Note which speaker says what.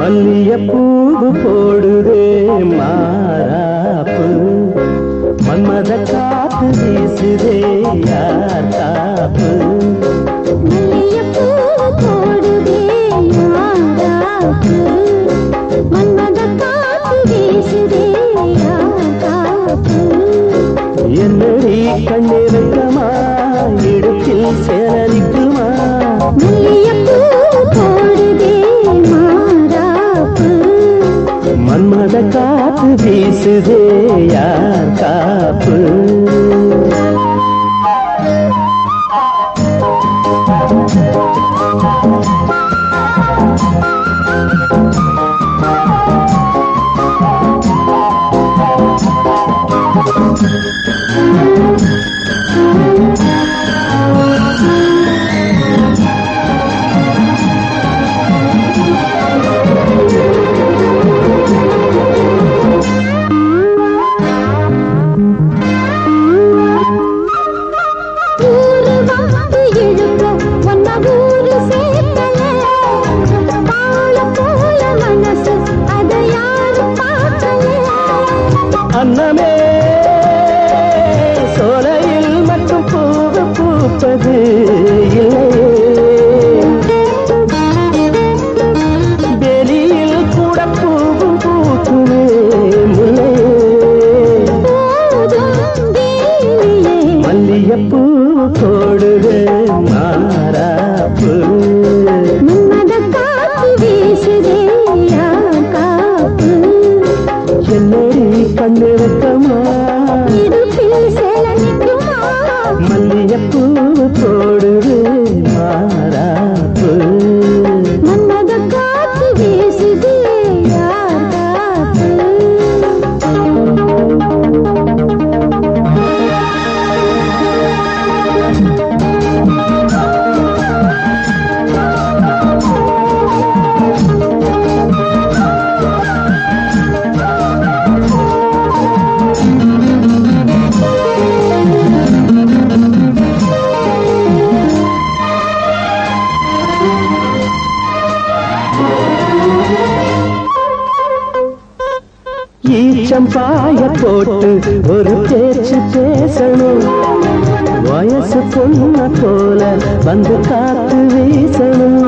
Speaker 1: மல்லியப்பூவு போடுதே மாறாப்பு மன்மத காத்து வீசுதே யார் காப்பு
Speaker 2: மல்லிகைப்பூ போடுதே யாராப்பு. மன்மத காத்து வீசுதே யாராப்பு.
Speaker 1: என்னடி கண்ணிருக்கமா இடுப்பில் சேரலிக்குமா
Speaker 2: மல்லிகைப்பூ போடுதே மாறாப்பு.
Speaker 1: மன்மத காத்து வீசுதே யார் காப்பு
Speaker 2: ஊரு வந்து இழுக்க ஒன்ன ஊரு சேர்க்கல. பாலம் போல மனசு அதை யாரும் பார்க்கல
Speaker 1: அன்னமே சோலையில் மட்டும் பூவு பூப்பது இல்லையே வெளியில் கூட பூவும் பூக்குமே முல்லையே
Speaker 2: போதும் தேவியே
Speaker 1: மல்லியப்பூ போடுது மாறாப்பு
Speaker 2: மன்மத காத்து வீசுதே யார் காப்பு
Speaker 1: என்னடி கண்ணிருக்கமா
Speaker 2: இடுப்பில் சேல நிற்குமா
Speaker 1: மல்லியப்பூ போடுது மாறாப்பு
Speaker 2: மன்மத காத்து வீசுதே யார் காப்பு
Speaker 1: ஈச்சம் பாய போட்டு ஒரு பேச்சு பேசணும் வயசு பொண்ண போல வந்து காத்து வீசணும்